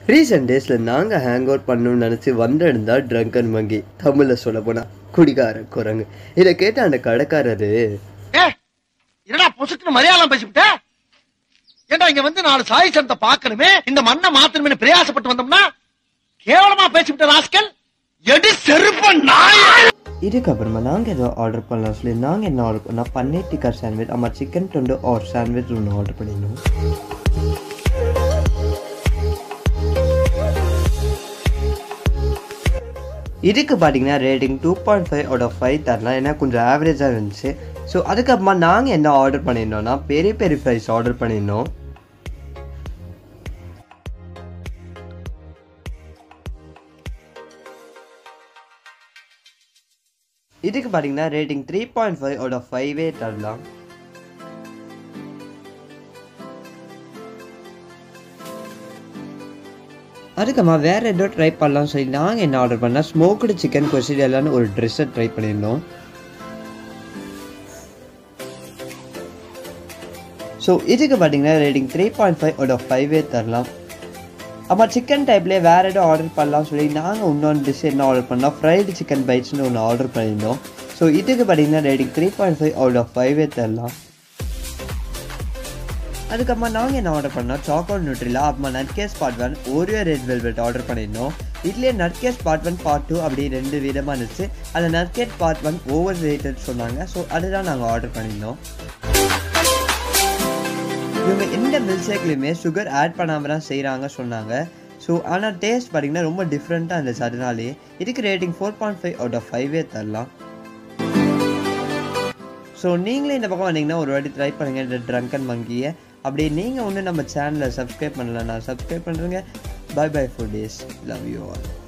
recent டேஸில் நாங்கள் hang out பண்ணணும்னு நினச்சி வந்திருந்தா ட்ரங்கன் மங்கி தமிழில் சொல்ல போனால் குடிகார குரங்கு இதை கேட்ட அந்த கடைக்காரரு என்னடா பொசுக்குன்னு மலையாளம் பேசிவிட்ட ஏண்டா இங்க வந்து நாலு சாய் சனத்தை பார்க்கணுமே இந்த மண்ணை மாத்தணுமே பிரயாசப்பட்டு வந்தோம்னா கேவலமா பேசிவிட்ட ராஸ்கல் எடி செருப்ப நாய் இதுக்கப்புறமா நாங்கள் ஏதோ ஆர்டர் பண்ணலாம் சொல்லி நாங்கள் என்ன ஆர்டர் பண்ணோம் பன்னீர் டிக்கா சாண்ட்விச் அம்மா சிக்கன் டொண்டு ஆர் சாண்ட்விச் ஒன்று ஆர்டர் பண்ணியிருந்தோம் இதுக்கு பார்த்தீங்கன்னா rating two point five out of five தரலாம் ஏன்னா கொஞ்சம் ஆவரேஜாக இருந்துச்சு ஸோ அதுக்கப்புறமா நாங்கள் என்ன ஆர்டர் பண்ணியிருந்தோம்னா பெரிய பெரிய ஃப்ரைஸ் ஆர்டர் பண்ணியிருந்தோம் இதுக்கு பார்த்தீங்கன்னா rating three point five out of ஃபைவே தரலாம் அதுக்கப்புறமா வேறு ஏதோ ட்ரை பண்ணலாம் சொல்லி நாங்கள் என்ன ஆர்டர் பண்ணால் ஸ்மோக்டு சிக்கன் கொசிடலான்னு ஒரு ட்ரெஸ்ஸை ட்ரை பண்ணியிருந்தோம் ஸோ இதுக்கு பார்த்தீங்கன்னா rating three point five out of ஃபைவே தரலாம் அப்புறம் சிக்கன் டைப்லேயே வேறு ஏதோ ஆர்டர் பண்ணலாம் சொல்லி நாங்கள் இன்னொன்று டிஷ் என்ன ஆர்டர் பண்ணோம் ஃப்ரைடு சிக்கன் பைட்ஸ்னு ஒன்று ஆர்டர் பண்ணியிருந்தோம் ஸோ இதுக்கு பார்த்தீங்கன்னா rating three point five out of ஃபைவே தரலாம் அதுக்கப்புறமா நாங்கள் என்ன ஆர்டர் பண்ணோம் சாக்கோல் நியூட்ரிலா அப்புறமா nutcase part one Oreo red velvet order பண்ணியிருந்தோம் இதுலேயே nutcase part one part two அப்படி ரெண்டு விதமாக இருந்துச்சு அதில் nutcase part one overrated சொன்னாங்க ஸோ அதுதான் நாங்கள் ஆர்டர் பண்ணியிருந்தோம் இவங்க எந்த மில்க் ஷேக்லையுமே சுகர் ஆட் பண்ணாமல் தான் செய்கிறாங்க சொன்னாங்க ஸோ ஆனால் டேஸ்ட் பார்த்தீங்கன்னா ரொம்ப டிஃப்ரெண்ட்டாக இருந்துச்சு அதனாலே இதுக்கு rating four point five out of ஃபைவே தரலாம் ஸோ நீங்களே இந்த பக்கம் வந்தீங்கன்னா ஒரு வாட்டி ட்ரை பண்ணுங்கள் இந்த ட்ரங்கன் மங்கியை அப்படி நீங்கள் ஒன்று நம்ம சேனலை சப்ஸ்கிரைப் பண்ணலன்னா சப்ஸ்கிரைப் பண்ணுறேங்க bye bye food days love you all